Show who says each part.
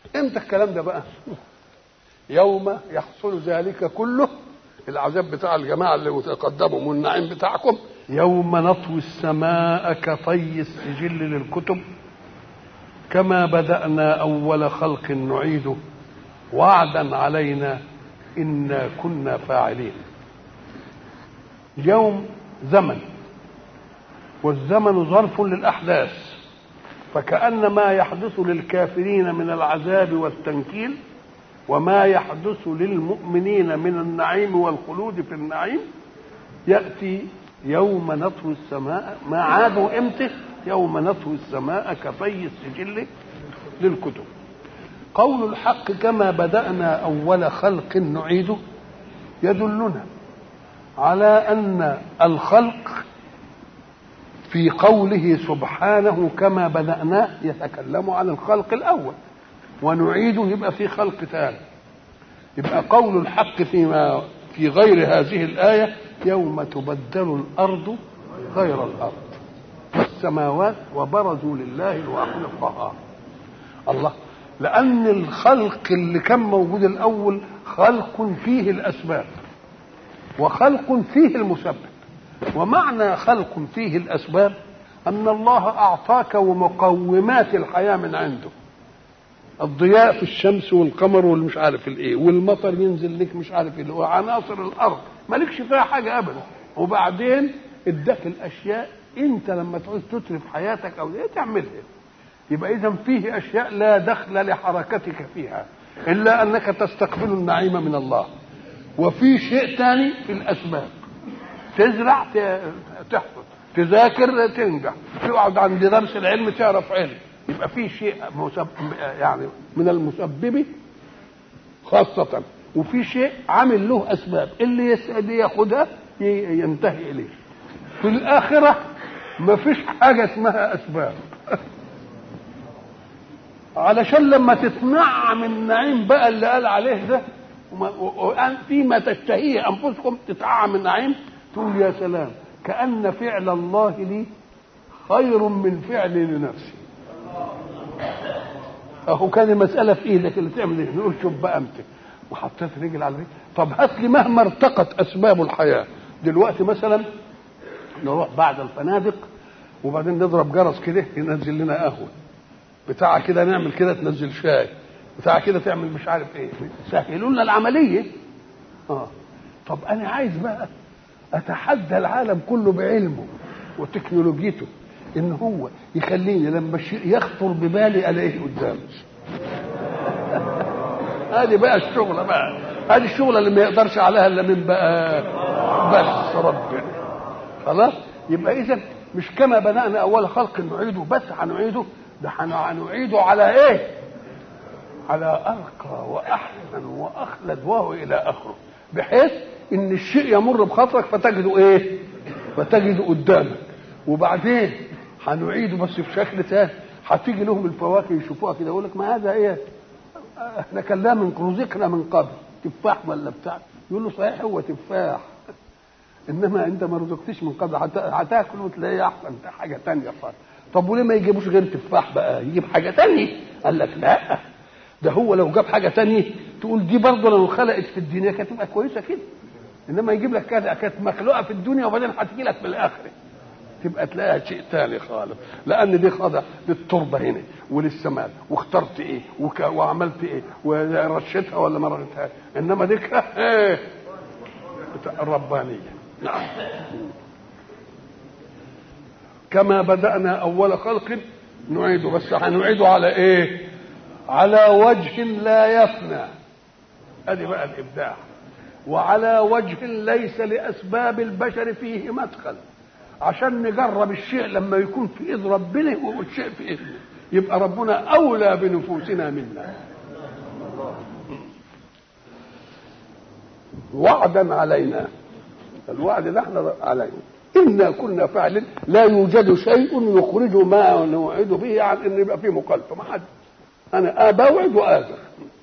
Speaker 1: امتى الكلام ده بقى يوم يحصل ذلك كله العذاب بتاع الجماعة اللي متقدموا والنعيم بتاعكم يوم نطوي السماء كطي السجل للكتب كما بدأنا أول خلق نعيده وعدا علينا إنا كنا فاعلين يوم زمن والزمن ظرف للأحداث فكأن ما يحدث للكافرين من العذاب والتنكيل وما يحدث للمؤمنين من النعيم والخلود في النعيم يأتي يوم نطوي السماء ما عادوا امتى يوم نطوي السماء كطي السجل للكتب قول الحق كما بدأنا أول خلق نعيده يدلنا على أن الخلق في قوله سبحانه كما بدأناه يتكلم عن الخلق الأول ونعيده يبقى في خلق ثاني يبقى قول الحق فيما في غير هذه الآية يوم تبدل الأرض غير الأرض والسماوات وبرزوا لله الواحد القهار الله لأن الخلق اللي كان موجود الأول خلق فيه الأسباب وخلق فيه المسبب ومعنى خلق فيه الأسباب أن الله أعطاك ومقومات الحياة من عنده الضياء في الشمس والقمر والمش عارف الايه والمطر ينزل لك مش عارف ايه وعناصر الارض مالكش فيها حاجه ابدا وبعدين اداك الاشياء انت لما تعوز تترف حياتك او ايه تعملها يبقى اذا فيه اشياء لا دخل لحركتك فيها الا انك تستقبل النعيم من الله وفي شيء ثاني في الاسباب تزرع تحصد تذاكر تنجح تقعد عند درس العلم تعرف علم يبقى في شيء مسب... يعني من المسبب خاصة وفي شيء عامل له أسباب اللي يسأل ياخدها ينتهي إليه في الآخرة ما فيش حاجة اسمها أسباب علشان لما تتنعم النعيم بقى اللي قال عليه ده فيما تشتهيه أنفسكم تتعم النعيم تقول يا سلام كأن فعل الله لي خير من فعلي لنفسي اهو كان المساله في ايدك اللي تعمل ايه نقول شوف بقى انت وحطيت رجل على رجل طب هات لي مهما ارتقت اسباب الحياه دلوقتي مثلا نروح بعد الفنادق وبعدين نضرب جرس كده ينزل لنا قهوه بتاع كده نعمل كده تنزل شاي بتاع كده تعمل مش عارف ايه سهلوا لنا العمليه اه طب انا عايز بقى اتحدى العالم كله بعلمه وتكنولوجيته ان هو يخليني لما الشيء يخطر ببالي الاقيه قدامي هذه بقى الشغله بقى هذه الشغله اللي ما يقدرش عليها الا من بقى بس ربنا خلاص يبقى اذا مش كما بدانا اول خلق نعيده بس هنعيده ده هنعيده على ايه على ارقى واحسن واخلد وهو الى اخره بحيث ان الشيء يمر بخاطرك فتجده ايه فتجده قدامك وبعدين هنعيده بس بشكل تاني هتيجي لهم الفواكه يشوفوها كده يقول لك ما هذا ايه احنا كلناه من رزقنا من قبل تفاح ولا بتاع يقول له صحيح هو تفاح انما انت ما رزقتش من قبل هتاكل وتلاقيه احسن حاجه تانية خالص طب وليه ما يجيبوش غير تفاح بقى يجيب حاجه تانية قال لك لا ده هو لو جاب حاجه تانية تقول دي برضه لو خلقت في الدنيا كانت تبقى كويسه كده انما يجيب لك كده كانت مخلوقه في الدنيا وبعدين هتجي لك في الاخره تبقى تلاقيها شيء ثاني خالص لان دي خاضع للتربه هنا وللسماد واخترت ايه وك... وعملت ايه ورشتها ولا ما رشتها انما دي ايه الربانيه نعم كما بدانا اول خلق نعيده بس هنعيده على ايه على وجه لا يفنى ادي بقى الابداع وعلى وجه ليس لاسباب البشر فيه مدخل عشان نجرب الشيء لما يكون في ايد ربنا والشيء في ايدنا يبقى ربنا اولى بنفوسنا منا وعدا علينا الوعد ده احنا علينا انا كنا فاعلين لا يوجد شيء يخرج ما نوعد به عن ان يبقى فيه مخالفه ما حد انا بوعد واذر